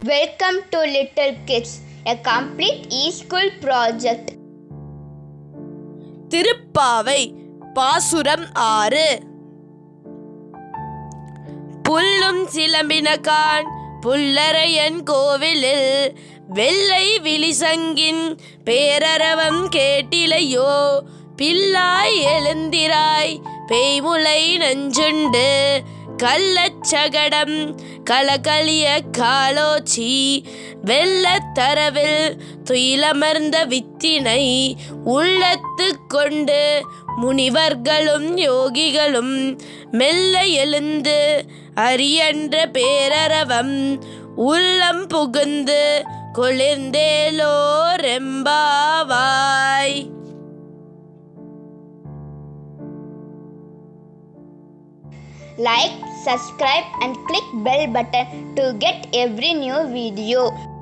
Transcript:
Welcome to Little Kids, a complete e-school project. Thiruppavai பாசுரம் ஆறு புல்லும் சிலம்பினகான் புல்லரையன் கோவிலில் வெள்ளை விழிசங்கின் பேரரவம் கேட்டிலையோ பில்லாய் எழுந்திராய் பேய்முலை நஞ்சுண்டு கள்ளச்சகடம் கலகலிய காலோச்சி வெள்ளத்தரவில் துயிலமர்ந்த வித்தினை உள்ளத்து கொண்டு முனிவர்களும் யோகிகளும் மெல்ல எழுந்து அரியன்ற பேரரவம் உள்ளம் புகுந்து குளிர்ந்தேலோ ரெம்பாவாய் Like, subscribe and click bell button to get every new video.